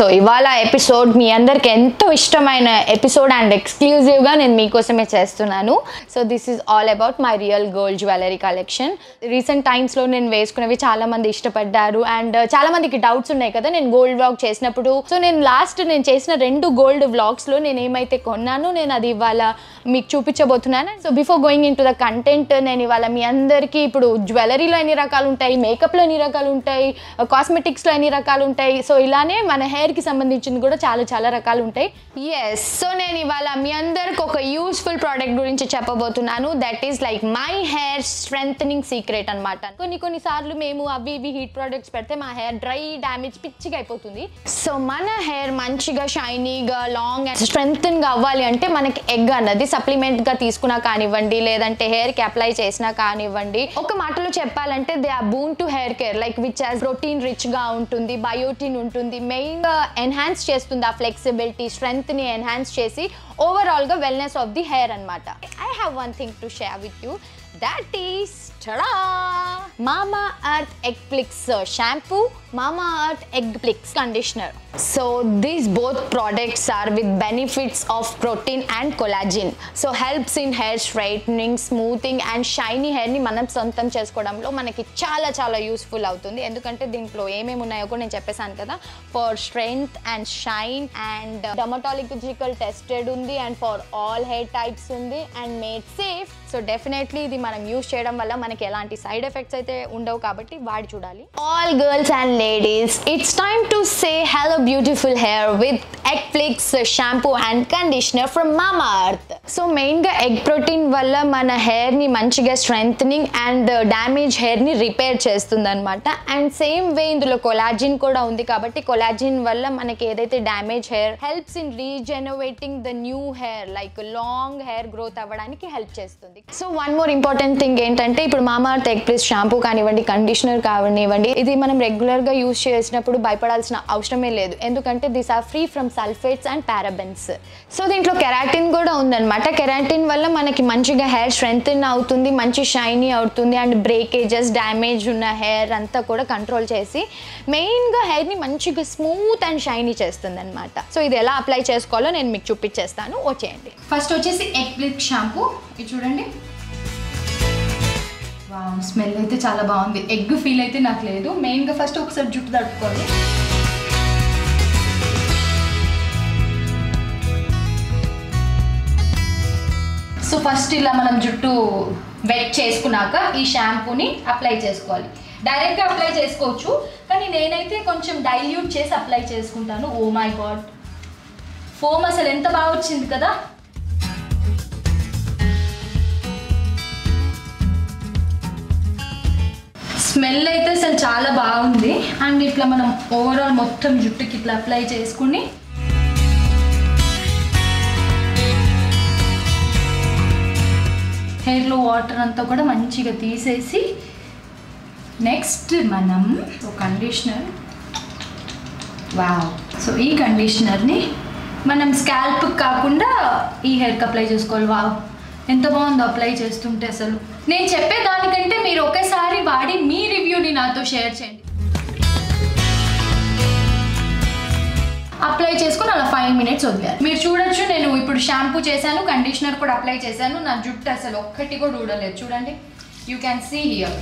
so ఇవాళ episode మీ అందరికి ఎంతో ఇష్టమైన ఎపిసోడ్ అండ్ ఎక్స్క్లూజివ్గా నేను మీకోసమే చేస్తున్నాను so this is all about my real gold jewellery collection recent టైమ్స్లో నేను వేసుకునేవి చాలా మంది ఇష్టపడ్డారు అండ్ చాలా మందికి డౌట్స్ ఉన్నాయి కదా నేను గోల్డ్ వ్లాగ్ చేసినప్పుడు సో నేను లాస్ట్ నేను చేసిన రెండు గోల్డ్ వ్లాగ్స్లో నేను ఏమైతే కొన్నానో నేను అది ఇవాళ మీకు చూపించబోతున్నాను so before going in to the content నేను ఇవాళ మీ అందరికీ ఇప్పుడు జ్యువెలరీలో ఎన్ని రకాలు ఉంటాయి మేకప్లో ఎన్ని రకాలు ఉంటాయి కాస్మెటిక్స్లో ఎన్ని రకాలు ఉంటాయి సో ఇలానే మన హెయిర్కి సంబంధించింది కూడా చాలా చాలా రకాలు ఉంటాయి ఎస్ సో నేను ఇవాళ మీ అందరికి ఒక యూస్ఫుల్ ప్రోడక్ట్ గురించి చెప్పబోతున్నాను that is like my hair strength secret అనమాట కొన్ని కొన్ని సార్లు మేము అవి ఇవి హీట్ ప్రోడక్ట్స్ పెడితే మా హెయిర్ డ్రై డ్యామేజ్ పిచ్చిగా అయిపోతుంది సో మన హెయిర్ మంచిగా షైనీగా లాంగ్ అండ్ స్ట్రెంగ్ అవ్వాలి అంటే మనకి ఎగ్ అన్నది సప్లిమెంట్ గా తీసుకున్నా కానివ్వండి లేదంటే హెయిర్ కి అప్లై చేసినా కానివ్వండి ఒక మాటలో చెప్పాలంటే they are boon to hair care like which has protein rich గా ఉంటుంది బయోటిన్ ఉంటుంది మెయిన్ గా ఎన్హాన్స్ చేస్తుంది ఆ ఫ్లెక్సిబిలిటీ స్ట్రెంగ్త్ ని ఎన్హాన్స్ చేసి ఓవరాల్ గా వెల్నెస్ ఆఫ్ ది హెయిర్ అనమాట I have one thing to share with you that is Mamaearth egg plix shampoo Mamaearth egg plix conditioner so these both products are with benefits of protein and collagen so helps in hair straightening smoothing and shiny హెయిర్ని మనం సొంతం చేసుకోవడంలో మనకి చాలా చాలా useful అవుతుంది ఎందుకంటే దీంట్లో ఏమేమి ఉన్నాయో కూడా నేను చెప్పేశాను కదా for strength and shine and dermatological tested ఉంది and for all hair types ఉంది and made safe so definitely ఇది మనం యూస్ చేయడం వల్ల మనకి ఎలాంటి సైడ్ ఎఫెక్ట్స్ అయితే ఉండవు కాబట్టి వాడి చూడాలి all girls and ladies it's time to say hello beautiful hair with egg plix shampoo and conditioner from Mamaearth so మెయిన్గా ఎగ్ ప్రోటీన్ వల్ల మన హెయిర్ని మంచిగా స్ట్రెంగ్ అండ్ డ్యామేజ్ హెయిర్ని రిపేర్ చేస్తుంది అనమాట అండ్ సేమ్ వే ఇందులో కొలాజిన్ కూడా ఉంది కాబట్టి కొలాజిన్ వల్ల మనకి ఏదైతే damage hair helps in regenerating the new hair like long hair growth అవ్వడానికి హెల్ప్ చేస్తుంది so one more important thing ఏంటంటే ఇప్పుడు Mamaearth egg plus shampoo కానివ్వండి కండిషనర్ కానివ్వండి ఇది మనం రెగ్యులర్గా యూస్ చేసినప్పుడు భయపడాల్సిన అవసరమే లేదు ఎందుకంటే this are free from sulphates and parabens so దీంట్లో కెరాటిన్ కూడా ఉందన్నమాట కెరాటిన్ వల్ల మనకి మంచిగా హెయిర్ స్ట్రెంగ్ అవుతుంది మంచి షైనీ అవుతుంది అండ్ బ్రేకేజెస్ డ్యామేజ్ ఉన్న హెయిర్ అంతా కూడా కంట్రోల్ చేసి మెయిన్గా హెయిర్ని మంచిగా స్మూత్ అండ్ షైనీ చేస్తుంది అనమాట సో ఇది ఎలా అప్లై చేసుకోవాలో నేను మీకు చూపించేస్తాను వచ్చేయండి ఫస్ట్ వచ్చేసి ఎగ్ బ్లిక్ షాంపూ ఇది చూడండి వావ్ స్మెల్ అయితే చాలా బాగుంది ఎగ్ ఫీల్ అయితే నాకు లేదు మెయిన్గా ఫస్ట్ ఒకసారి జుట్టు తడుపుకోవాలి సో ఫస్ట్ ఇలా మనం జుట్టు వెట్ చేసుకున్నాక ఈ షాంపూని అప్లై చేసుకోవాలి డైరెక్ట్గా అప్లై చేసుకోవచ్చు కానీ నేనైతే కొంచెం డైల్యూట్ చేసి అప్లై చేసుకుంటాను ఓ మై గాడ్ ఫోమ్ అసలు ఎంత బాగా వచ్చింది కదా స్మెల్ అయితే అసలు చాలా బాగుంది అండ్ ఇట్లా మనం ఓవరాల్ మొత్తం జుట్టుకి ఇట్లా అప్లై చేసుకుని హెయిర్లో వాటర్ అంతా కూడా మంచిగా తీసేసి నెక్స్ట్ మనం కండిషనర్ వావ్ సో ఈ కండిషనర్ని మనం స్కాల్ప్ కాకుండా ఈ హెయిర్కి అప్లై చేసుకోవాలి వావ్ ఎంత బాగుందో అప్లై చేస్తుంటే అసలు నేను చెప్పే దానికంటే మీరు ఒకేసారి వాడి మీ రివ్యూని నాతో షేర్ చేయండి అప్లై చేసుకుని అలా ఫైవ్ మినిట్స్ వదిలేరు మీరు చూడొచ్చు నేను ఇప్పుడు షాంపూ చేశాను కండిషనర్ కూడా అప్లై చేశాను నా జుట్టు అసలు ఒక్కటి కూడా ఊడలేదు చూడండి you can see here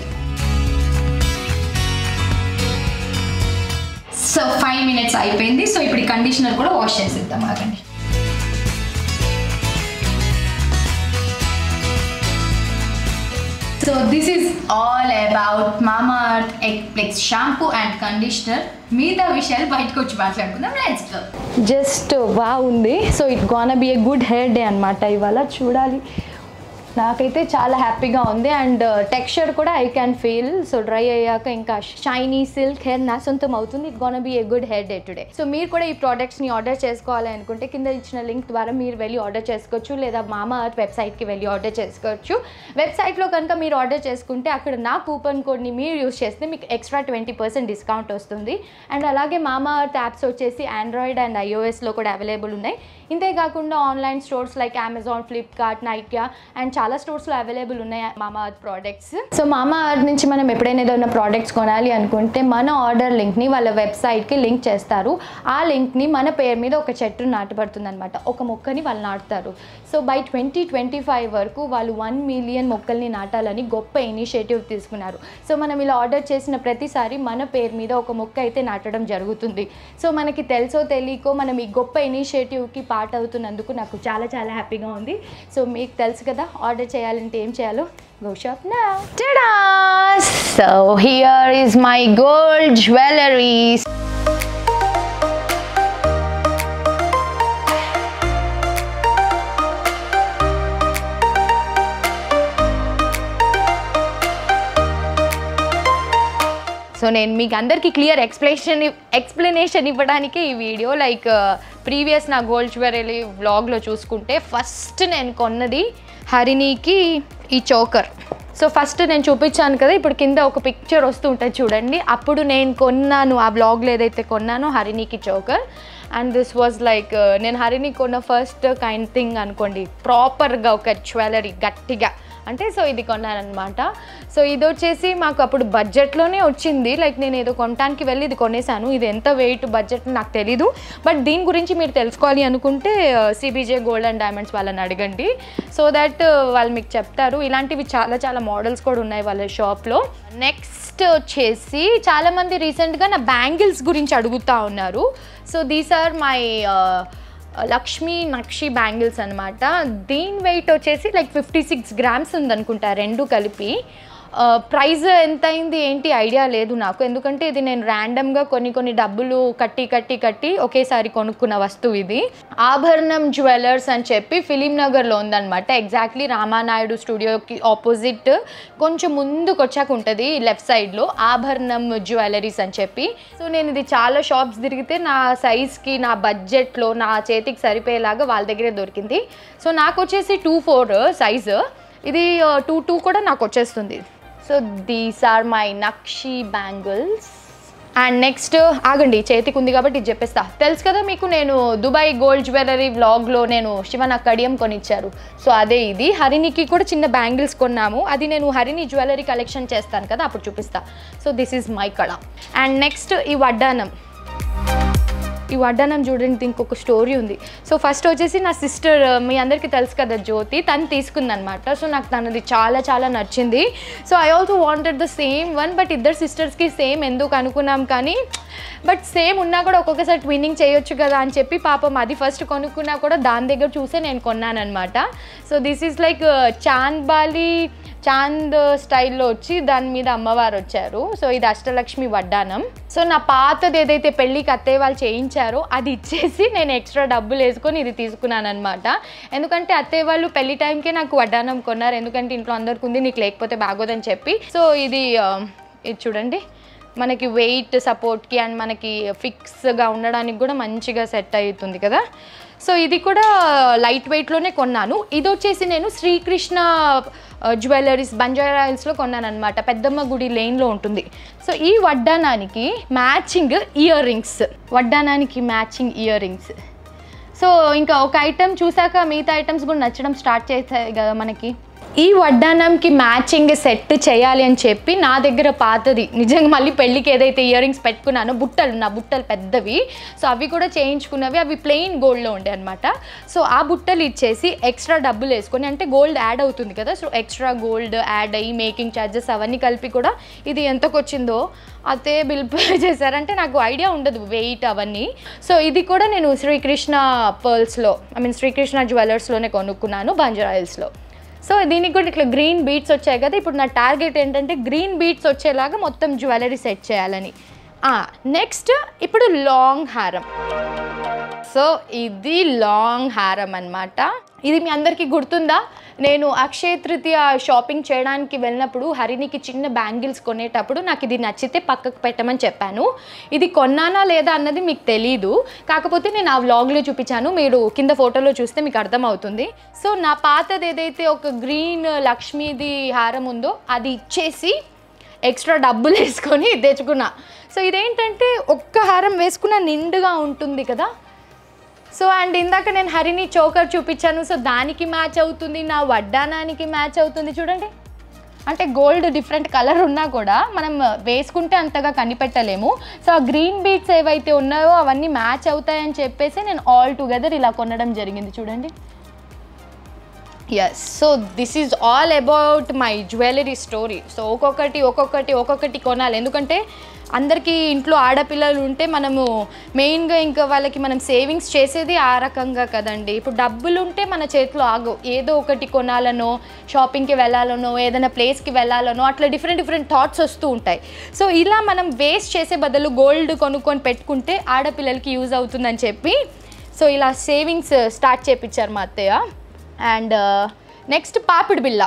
so five minutes అయిపోయింది సో ఇప్పుడు ఈ కండిషనర్ కూడా వాష్ చేసేద్దాం ఆ conditioner so this is all about Mamaearth egg plex shampoo and conditioner మిగతా విషయాలు బయటకు వచ్చి మాట్లాడుకుందాం లెట్స్ గో జస్ట్ బాగుంది so it gonna be a good hair day అనమాట ఇవాళ చూడాలి నాకైతే చాలా హ్యాపీగా ఉంది అండ్ టెక్స్చర్ కూడా I can feel so dry అయ్యాక ఇంకా షైనీ సిల్క్ హెయిర్ నా సొంతం అవుతుంది it gonna be a good hair day today so మీరు కూడా ఈ ప్రోడక్ట్స్ని ఆర్డర్ చేసుకోవాలి అనుకుంటే కింద ఇచ్చిన లింక్ ద్వారా మీరు వెళ్ళి ఆర్డర్ చేసుకోవచ్చు లేదా మామా అర్త్ వెబ్సైట్కి వెళ్ళి ఆర్డర్ చేసుకోవచ్చు వెబ్సైట్లో కనుక మీరు ఆర్డర్ చేసుకుంటే అక్కడ నా కూపన్ కోడ్ని మీరు యూస్ చేస్తే మీకు ఎక్స్ట్రా ట్వంటీ పర్సెంట్ డిస్కౌంట్ వస్తుంది అండ్ అలాగే మామా అర్త్ యాప్స్ వచ్చేసి ఆండ్రాయిడ్ అండ్ ఐఓఎస్లో కూడా అవైలబుల్ ఉన్నాయి ఇంతే కాకుండా online stores like Amazon Flipkart Nykaa and చాలా స్టోర్స్లో అవైలబుల్ ఉన్నాయి Mamaearth products so Mamaearth నుంచి మనం ఎప్పుడైనా ఏదైనా ప్రోడక్ట్స్ కొనాలి అనుకుంటే మన ఆర్డర్ లింక్ని వాళ్ళ వెబ్సైట్కి లింక్ చేస్తారు ఆ లింక్ని మన పేరు మీద ఒక చెట్టు నాటబడుతుంది అనమాట ఒక మొక్కని వాళ్ళు నాటుతారు so by twenty twenty five వరకు వాళ్ళు వన్ మిలియన్ మొక్కల్ని నాటాలని గొప్ప ఇనిషియేటివ్ తీసుకున్నారు సో మనం ఇలా ఆర్డర్ చేసిన ప్రతిసారి మన పేరు మీద ఒక మొక్క అయితే నాటడం జరుగుతుంది సో మనకి తెలుసో తెలియకో మనం ఈ గొప్ప ఇనిషియేటివ్కి పార్ట్ అవుతున్నందుకు నాకు చాలా చాలా హ్యాపీగా ఉంది సో మీకు తెలుసు కదా ఆర్డర్ చేయాలంటే ఏం చేయాలో గో షాప్ నా so here is my gold jewelleries so నేను మీకు అందరికీ క్లియర్ ఎక్స్ప్లెనేషన్ ఎక్స్ప్లెనేషన్ ఇవ్వడానికి ఈ వీడియో లైక్ ప్రీవియస్ నా గోల్డ్ జ్యువెలరీ వ్లాగ్లో చూసుకుంటే ఫస్ట్ నేను కొన్నది హరిణికి ఈ చోకర్ సో ఫస్ట్ నేను చూపించాను కదా ఇప్పుడు కింద ఒక పిక్చర్ వస్తూ ఉంటుంది చూడండి అప్పుడు నేను కొన్నాను ఆ వ్లాగ్లో ఏదైతే కొన్నానో హరిణికి choker and this was like నేను హరిణి కొన్న ఫస్ట్ కైండ్ థింగ్ అనుకోండి ప్రాపర్గా ఒక జ్యువెలరీ గట్టిగా అంటే సో ఇది కొన్నానమాట సో ఇది వచ్చేసి మాకు అప్పుడు బడ్జెట్లోనే వచ్చింది లైక్ నేను ఏదో కొనడానికి వెళ్ళి ఇది కొనేసాను ఇది ఎంత వెయిట్ బడ్జెట్ నాకు తెలీదు బట్ దీని గురించి మీరు తెలుసుకోవాలి అనుకుంటే సిబిజే గోల్డ్ అండ్ డైమండ్స్ వాళ్ళని అడగండి సో దట్ వాళ్ళు మీకు చెప్తారు ఇలాంటివి చాలా చాలా మోడల్స్ కూడా ఉన్నాయి వాళ్ళ షాప్లో నెక్స్ట్ వచ్చేసి చాలామంది రీసెంట్గా నా బ్యాంగిల్స్ గురించి అడుగుతూ ఉన్నారు so these are my Lakshmi Nakshi bangles అనమాట దీని వెయిట్ వచ్చేసి లైక్ ఫిఫ్టీ సిక్స్ గ్రామ్స్ ఉందనుకుంటా రెండు కలిపి ప్రైస్ ఎంత అయింది ఏంటి ఐడియా లేదు నాకు ఎందుకంటే ఇది నేను ర్యాండమ్గా కొన్ని కొన్ని డబ్బులు కట్టి కట్టి కట్టి ఒకేసారి కొనుక్కున్న వస్తువు ఇది ఆభరణం జ్యువెలర్స్ అని చెప్పి ఫిలిం నగర్లో ఉందన్నమాట ఎగ్జాక్ట్లీ రామానాయుడు స్టూడియోకి ఆపోజిట్ కొంచెం ముందుకు వచ్చాక ఉంటుంది లెఫ్ట్ సైడ్లో ఆభరణం జ్యువెలరీస్ అని చెప్పి సో నేను ఇది చాలా షాప్స్ తిరిగితే నా సైజ్కి నా బడ్జెట్లో నా చేతికి సరిపోయేలాగా వాళ్ళ దగ్గరే దొరికింది సో నాకు వచ్చేసి టూ ఫోర్ సైజు ఇది టూ టూ కూడా నాకు వచ్చేస్తుంది so these are my Nakshi bangles and next ఆగండి చేతికి ఉంది కాబట్టి ఇది చెప్పేస్తా తెలుసు కదా మీకు నేను దుబాయ్ గోల్డ్ జ్యువెలరీ వ్లాగ్లో నేను శివన కడియం కొనిచ్చారు సో అదే ఇది హరినికి కూడా చిన్న బ్యాంగిల్స్ కొన్నాము అది నేను హరిని జ్యువెలరీ కలెక్షన్ చేస్తాను కదా అప్పుడు చూపిస్తా సో దిస్ ఈజ్ మై కళ అండ్ నెక్స్ట్ ఈ వడ్డానం ఈ వడ్డానం చూడండి దీనికి ఒక స్టోరీ ఉంది సో ఫస్ట్ వచ్చేసి నా సిస్టర్ మీ అందరికీ తెలుసు కదా జ్యోతి తను తీసుకుందనమాట సో నాకు తనది చాలా చాలా నచ్చింది so I also wanted the same one but ఇద్దరు సిస్టర్స్కి సేమ్ ఎందుకు అనుకున్నాం కానీ బట్ సేమ్ ఉన్నా కూడా ఒక్కొక్కసారి ట్విన్నింగ్ చేయొచ్చు కదా అని చెప్పి పాపం అది ఫస్ట్ కొనుక్కున్నా కూడా దాని దగ్గర చూసే నేను కొన్నానమాట so this is like Chand Bali Chand స్టైల్లో వచ్చి దాని మీద అమ్మవారు వచ్చారు సో ఇది అష్టలక్ష్మి వడ్డానం సో నా పాతది ఏదైతే పెళ్ళికి అత్తయ్య వాళ్ళు చేయించారో అది ఇచ్చేసి నేను ఎక్స్ట్రా డబ్బులు వేసుకొని ఇది తీసుకున్నాను అనమాట ఎందుకంటే అత్తయ్య వాళ్ళు పెళ్లి టైంకే నాకు వడ్డానం కొన్నారు ఎందుకంటే ఇంట్లో అందరికి ఉంది నీకు లేకపోతే బాగోదని చెప్పి సో ఇది ఆ, ఇది చూడండి మనకి వెయిట్ సపోర్ట్కి అండ్ మనకి ఫిక్స్గా ఉండడానికి కూడా మంచిగా సెట్ అవుతుంది కదా సో ఇది కూడా లైట్ వెయిట్లోనే కొన్నాను ఇది వచ్చేసి నేను శ్రీకృష్ణ జ్యువెలరీస్ బంజారా హిల్స్లో కొన్నాను అనమాట పెద్దమ్మ గుడి లేన్లో ఉంటుంది సో ఈ వడ్డానానికి మ్యాచింగ్ ఇయర్ రింగ్స్ వడ్డానానికి మ్యాచింగ్ ఇయర్ రింగ్స్ సో ఇంకా ఒక ఐటెం చూసాక మిగతా ఐటమ్స్ కూడా నచ్చడం స్టార్ట్ చేస్తాయి కదా మనకి ఈ వడ్డానంకి మ్యాచింగ్ సెట్ చేయాలి అని చెప్పి నా దగ్గర పాతది నిజంగా మళ్ళీ పెళ్ళికి ఏదైతే ఇయర్ రింగ్స్ పెట్టుకున్నానో బుట్టలు నా బుట్టలు పెద్దవి సో అవి కూడా చేయించుకున్నవి అవి ప్లెయిన్ గోల్డ్లో ఉండే అనమాట సో ఆ బుట్టలు ఇచ్చేసి ఎక్స్ట్రా డబ్బులు వేసుకొని అంటే గోల్డ్ యాడ్ అవుతుంది కదా సో ఎక్స్ట్రా గోల్డ్ యాడ్ అయ్యి మేకింగ్ ఛార్జెస్ అవన్నీ కలిపి కూడా ఇది ఎంతకు వచ్చిందో అతే బిల్ పే చేశారంటే నాకు ఐడియా ఉండదు వెయిట్ అవన్నీ సో ఇది కూడా నేను శ్రీకృష్ణ పర్ల్స్లో ఐ మీన్ శ్రీకృష్ణ జ్యువెలర్స్లోనే కొనుక్కున్నాను బంజారా హిల్స్లో సో దీనికి కూడా ఇట్లా గ్రీన్ బీట్స్ వచ్చాయి కదా ఇప్పుడు నా టార్గెట్ ఏంటంటే గ్రీన్ బీట్స్ వచ్చేలాగా మొత్తం జ్యువెలరీ సెట్ చేయాలని నెక్స్ట్ ఇప్పుడు లాంగ్ హారం సో ఇది లాంగ్ హారం అన్నమాట ఇది మీ అందరికీ గుర్తుందా నేను అక్షయ తృతీయ షాపింగ్ చేయడానికి వెళ్ళినప్పుడు హరినికి చిన్న బ్యాంగిల్స్ కొనేటప్పుడు నాకు ఇది నచ్చితే పక్కకు పెట్టమని చెప్పాను ఇది కొన్నానా లేదా అన్నది మీకు తెలీదు కాకపోతే నేను ఆ వ్లాగ్లో చూపించాను మీరు కింద ఫోటోలో చూస్తే మీకు అర్థమవుతుంది సో నా పాతది ఏదైతే ఒక గ్రీన్ లక్ష్మీది హారం ఉందో అది ఇచ్చేసి ఎక్స్ట్రా డబ్బులు వేసుకొని తెచ్చుకున్నా సో ఇదేంటంటే ఒక్క హారం వేసుకున్న నిండుగా ఉంటుంది కదా సో అండ్ ఇందాక నేను హరిని చోకర్ చూపించాను సో దానికి మ్యాచ్ అవుతుంది నా వడ్డానానికి మ్యాచ్ అవుతుంది చూడండి అంటే గోల్డ్ డిఫరెంట్ కలర్ ఉన్నా కూడా మనం వేసుకుంటే అంతగా కనిపెట్టలేము సో ఆ గ్రీన్ బీట్స్ ఏవైతే ఉన్నాయో అవన్నీ మ్యాచ్ అవుతాయని చెప్పేసి నేను ఆల్ టుగెదర్ ఇలా కొనడం జరిగింది చూడండి yes so this is all about my jewellery story so ఒక్కొక్కటి ఒక్కొక్కటి ఒక్కొక్కటి కొనాలి ఎందుకంటే అందరికీ ఇంట్లో ఆడపిల్లలు ఉంటే మనము మెయిన్గా ఇంకా వాళ్ళకి మనం సేవింగ్స్ చేసేది ఆ రకంగా కదండి ఇప్పుడు డబ్బులు ఉంటే మన చేతిలో ఆగవు ఏదో ఒకటి కొనాలనో షాపింగ్కి వెళ్ళాలనో ఏదైనా ప్లేస్కి వెళ్ళాలనో అట్లా డిఫరెంట్ డిఫరెంట్ థాట్స్ వస్తూ ఉంటాయి సో ఇలా మనం వేస్ట్ చేసే బదులు గోల్డ్ కొనుక్కొని పెట్టుకుంటే ఆడపిల్లలకి యూజ్ అవుతుందని చెప్పి సో ఇలా సేవింగ్స్ స్టార్ట్ చేపించారు మా అత్తయ్య అండ్ నెక్స్ట్ పాపిడి బిల్ల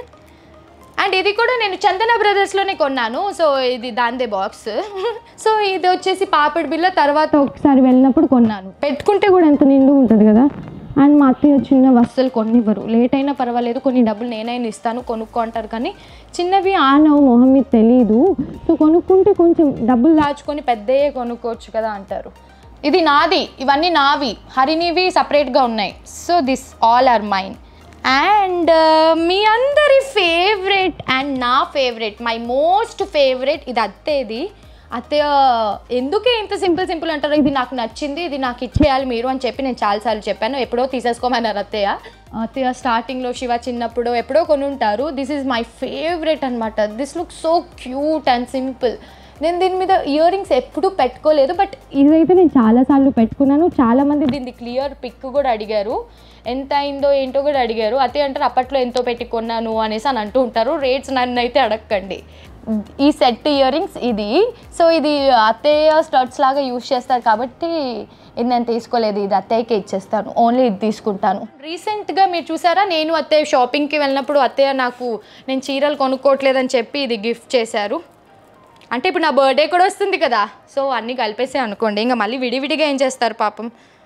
అండ్ ఇది కూడా నేను చందన బ్రదర్స్లోనే కొన్నాను సో ఇది దాందే బాక్స్ సో ఇది వచ్చేసి పాపిడి బిల్ల తర్వాత ఒకసారి వెళ్ళినప్పుడు కొన్నాను పెట్టుకుంటే కూడా ఎంత నిండు ఉంటుంది కదా అండ్ మా అత్తయ్య చిన్న వస్తువులు కొనివ్వరు లేట్ అయినా పర్వాలేదు కొన్ని డబ్బులు నేనైనా ఇస్తాను కొనుక్కో అంటారు కానీ చిన్నవి ఆనవు మొహం మీద తెలియదు సో కొనుక్కుంటే కొంచెం డబ్బులు దాచుకొని పెద్దయే కొనుక్కోవచ్చు కదా అంటారు ఇది నాది ఇవన్నీ నావి హరినివి సపరేట్గా ఉన్నాయి so this all are mine and మీ అందరి ఫేవరెట్ అండ్ నా ఫేవరెట్ మై మోస్ట్ ఫేవరెట్ ఇది అత్తేది అత్తయ్య ఎందుకే ఇంత సింపుల్ సింపుల్ అంటారు ఇది నాకు నచ్చింది ఇది నాకు ఇచ్చేయాలి మీరు అని చెప్పి నేను చాలాసార్లు చెప్పాను ఎప్పుడో తీసేసుకోమన్నారు అత్తయ్య అత్తయ్య స్టార్టింగ్లో శివ చిన్నప్పుడు ఎప్పుడో కొని ఉంటారు దిస్ ఈజ్ మై ఫేవరెట్ అనమాట this look so cute and simple నేను దీని మీద ఇయర్ రింగ్స్ ఎప్పుడూ పెట్టుకోలేదు బట్ ఇదైతే నేను చాలాసార్లు పెట్టుకున్నాను చాలామంది దీన్ని క్లియర్ పిక్ కూడా అడిగారు ఎంత అయిందో ఏంటో కూడా అడిగారు అతే అంటారు అప్పట్లో ఎంతో పెట్టి కొన్నాను అనేసి అని అంటూ ఉంటారు రేట్స్ నన్ను అయితే అడగండి ఈ సెట్ ఇయర్ రింగ్స్ ఇది సో ఇది అత్తయ్య స్టర్ట్స్ లాగా యూజ్ చేస్తారు కాబట్టి ఇది నేను తీసుకోలేదు ఇది అత్తయ్యకి ఇచ్చేస్తాను ఓన్లీ ఇది తీసుకుంటాను రీసెంట్గా మీరు చూసారా నేను అత్తయ్య షాపింగ్కి వెళ్ళినప్పుడు అత్తయ్య నాకు నేను చీరలు కొనుక్కోవట్లేదని చెప్పి ఇది గిఫ్ట్ చేశారు అంటే ఇప్పుడు నా బర్త్డే కూడా వస్తుంది కదా సో అన్నీ కలిపేసే అనుకోండి ఇంకా మళ్ళీ విడివిడిగా ఏం చేస్తారు పాపం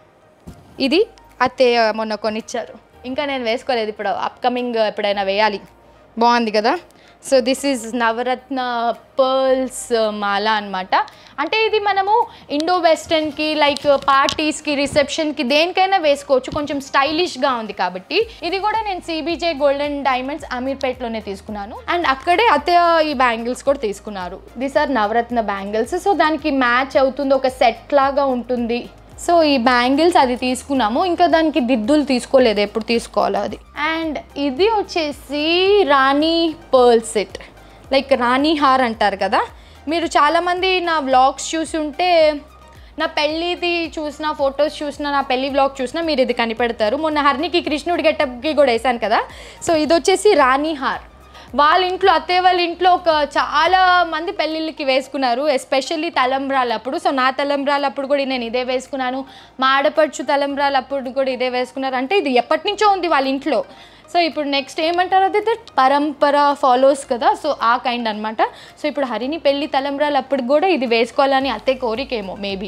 ఇది అత్తయ్య మొన్న కొనిచ్చారు ఇంకా నేను వేసుకోలేదు ఇప్పుడు అప్కమింగ్ ఎప్పుడైనా వేయాలి బాగుంది కదా so this is Navaratna pearls మాల అనమాట అంటే ఇది మనము ఇండో వెస్టర్న్కి లైక్ పార్టీస్కి రిసెప్షన్కి దేనికైనా వేసుకోవచ్చు కొంచెం స్టైలిష్గా ఉంది కాబట్టి ఇది కూడా నేను సిబిజే గోల్డెన్ డైమండ్స్ అమీర్పేట్లోనే తీసుకున్నాను అండ్ అక్కడే అత్తయ్య ఈ బ్యాంగిల్స్ కూడా తీసుకున్నారు these are Navaratna bangles so దానికి మ్యాచ్ అవుతుంది ఒక సెట్ లాగా ఉంటుంది సో ఈ బ్యాంగిల్స్ అది తీసుకున్నాము ఇంకా దానికి దిద్దులు తీసుకోలేదు ఎప్పుడు తీసుకోవాలో అది అండ్ ఇది వచ్చేసి రాణి పర్ల్ సెట్ లైక్ రాణి హార్ అంటారు కదా మీరు చాలామంది నా వ్లాగ్స్ చూసి ఉంటే నా పెళ్ళిది చూసిన ఫొటోస్ చూసిన నా పెళ్లి వ్లాగ్ చూసినా మీరు ఇది కనిపెడతారు మొన్న హర్నికి కృష్ణుడి గెటప్కి కూడా వేసాను కదా సో ఇది వచ్చేసి రాణి హార్ వాళ్ళ ఇంట్లో అత్తయ్య వాళ్ళ ఇంట్లో ఒక చాలా మంది పెళ్ళిళ్ళకి వేసుకున్నారు ఎస్పెషల్లీ తలంబ్రాలప్పుడు సో నా తలంబ్రాలప్పుడు కూడా నేను ఇదే వేసుకున్నాను మా ఆడపడుచు తలంబ్రాలప్పుడు కూడా ఇదే వేసుకున్నారు అంటే ఇది ఎప్పటి నుంచో ఉంది వాళ్ళ ఇంట్లో సో ఇప్పుడు నెక్స్ట్ ఏమంటారు అదైతే పరంపర ఫాలోస్ కదా సో ఆ కైండ్ అనమాట సో ఇప్పుడు హరిని పెళ్లి తలంబ్రాలు అప్పుడు కూడా ఇది వేసుకోవాలని అత్తయ్య కోరికేమో మేబీ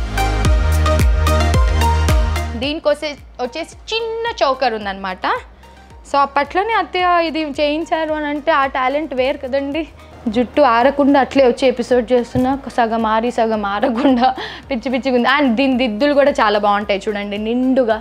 దీనికోసే వచ్చేసి చిన్న చౌకర్ ఉందన్నమాట సో అప్పట్లోనే అత్తయ్య ఇది చేయించారు అని అంటే ఆ టాలెంట్ వేరు కదండి జుట్టు ఆరకుండా అట్లే వచ్చి ఎపిసోడ్ చేస్తున్నా సగం ఆరి సగం ఆరకుండా పిచ్చి పిచ్చిగా ఉంది అండ్ దీని దిద్దులు కూడా చాలా బాగుంటాయి చూడండి నిండుగా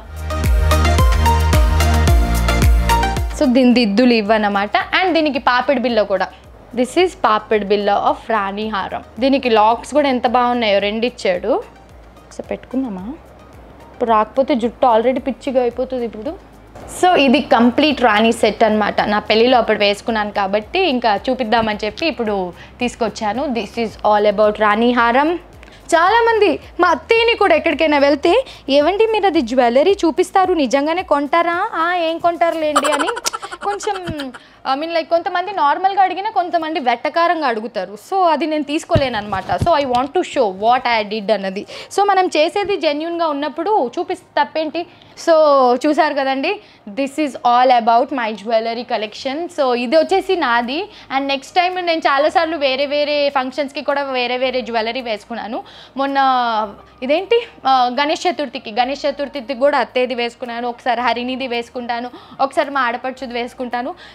సో దీని దిద్దులు ఇవ్వనమాట అండ్ దీనికి పాపిడి బిల్ల కూడా దిస్ ఈజ్ పాపిడి బిల్ల ఆఫ్ రాణి హారం దీనికి లాక్స్ కూడా ఎంత బాగున్నాయో రెండు ఇచ్చాడు సో పెట్టుకుందామా ఇప్పుడు రాకపోతే జుట్టు ఆల్రెడీ పిచ్చిగా అయిపోతుంది ఇప్పుడు సో ఇది కంప్లీట్ రాణి సెట్ అనమాట నా పెళ్ళిలో అప్పుడు వేసుకున్నాను కాబట్టి ఇంకా చూపిద్దామని చెప్పి ఇప్పుడు తీసుకొచ్చాను దిస్ ఈజ్ ఆల్ అబౌట్ రాణి హారం చాలామంది మా అత్తయ్యని కూడా ఎక్కడికైనా వెళ్తే ఏవండి మీరు అది జ్యువెలరీ చూపిస్తారు నిజంగానే కొంటారా "ఆ, ఏం కొంటారులేండి అని కొంచెం ఐ మీన్ లైక్ కొంతమంది నార్మల్గా అడిగినా కొంతమంది వెట్టకారంగా అడుగుతారు సో అది నేను తీసుకోలేను అనమాట so I want to show what I did అన్నది సో మనం చేసేది జెన్యున్గా ఉన్నప్పుడు చూపిస్తే తప్పేంటి సో చూసారు కదండి this is all about my jewellery collection so ఇది వచ్చేసి నాది అండ్ నెక్స్ట్ టైం నేను చాలాసార్లు వేరే వేరే ఫంక్షన్స్కి కూడా వేరే వేరే జ్యువెలరీ వేసుకున్నాను మొన్న ఇదేంటి ఆ, గణేష్ చతుర్థికి గణేష్ చతుర్థికి కూడా అత్తేది వేసుకున్నాను ఒకసారి హరినిది వేసుకుంటాను ఒకసారి మా ఆడపడుచుది వేసుకుంటాను సో ఇట్లా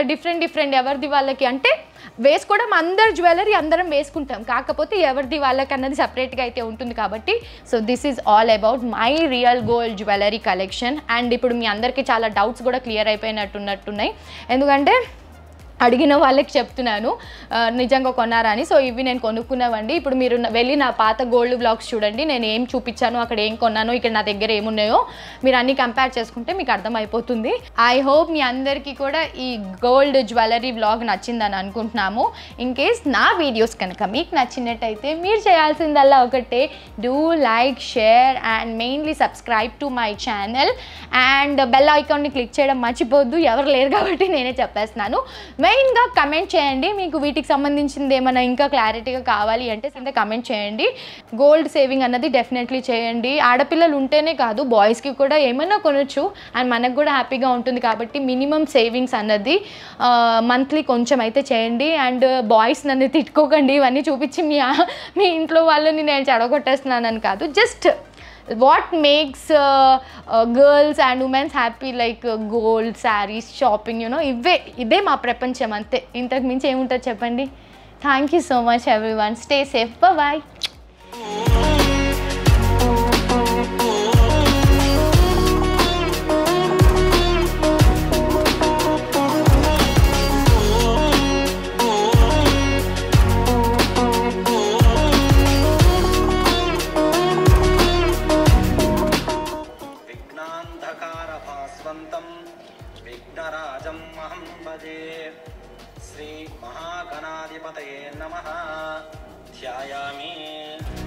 డిఫరెంట్ డిఫరెంట్ ఎవరిది వాళ్ళకి అంటే వేసుకోవడం అందరు జ్యువెలరీ అందరం వేసుకుంటాం కాకపోతే ఎవరిది వాళ్ళకి అన్నది సపరేట్గా అయితే ఉంటుంది కాబట్టి so this is all about my real gold jewellery collection and ఇప్పుడు మీ అందరికీ చాలా డౌట్స్ కూడా క్లియర్ అయిపోయినట్టున్నట్టున్నాయి ఎందుకంటే అడిగిన వాళ్ళకి చెప్తున్నాను ఆ, నిజంగా కొన్నారా అని సో ఇవి నేను కొనుక్కున్నవండి ఇప్పుడు మీరు నా- వెళ్ళి నా పాత గోల్డ్ బ్లాగ్స్ చూడండి నేను ఏం చూపించాను అక్కడ ఏం కొన్నాను ఇక్కడ నా దగ్గర ఏమున్నాయో మీరు అన్ని కంపేర్ చేసుకుంటే మీకు అర్థమైపోతుంది ఐ హోప్ మీ అందరికీ కూడా ఈ గోల్డ్ జ్యువెలరీ బ్లాగ్ నచ్చిందని అనుకుంటున్నాము ఇన్ కేస్ నా వీడియోస్ కనుక మీకు నచ్చినట్టయితే మీరు చేయాల్సిందల్లా ఒకటే do like share and mainly subscribe to my channel and bell ఐకాన్ని క్లిక్ చేయడం మర్చిపోద్దు ఎవరు లేరు కాబట్టి నేనే చెప్పేస్తున్నాను మెయిన్గా కమెంట్ చేయండి మీకు వీటికి సంబంధించింది ఏమైనా ఇంకా క్లారిటీగా కావాలి అంటే కింద కమెంట్ చేయండి గోల్డ్ సేవింగ్ అన్నది డెఫినెట్లీ చేయండి ఆడపిల్లలు ఉంటేనే కాదు బాయ్స్కి కూడా ఏమైనా కొనొచ్చు అండ్ మనకు కూడా హ్యాపీగా ఉంటుంది కాబట్టి మినిమం సేవింగ్స్ అన్నది మంత్లీ కొంచెం అయితే చేయండి అండ్ బాయ్స్ నన్ను తిట్టుకోకండి ఇవన్నీ చూపించి మీ మీ ఇంట్లో వాళ్ళని నేను చెడగొట్టేస్తున్నానని కాదు just what makes girls and womens happy like gold saris shopping you know ఇవే ఇదే మా ప్రపంచం అంతే ఇంతకు మించి ఏముంటుంది చెప్పండి thank you so much everyone stay safe bye విఘ్నాంధకారభాస్వంతం విఘ్నరాజం అహం భజే శ్రీ మహాగణాధిపతయే నమ ధ్యాయామి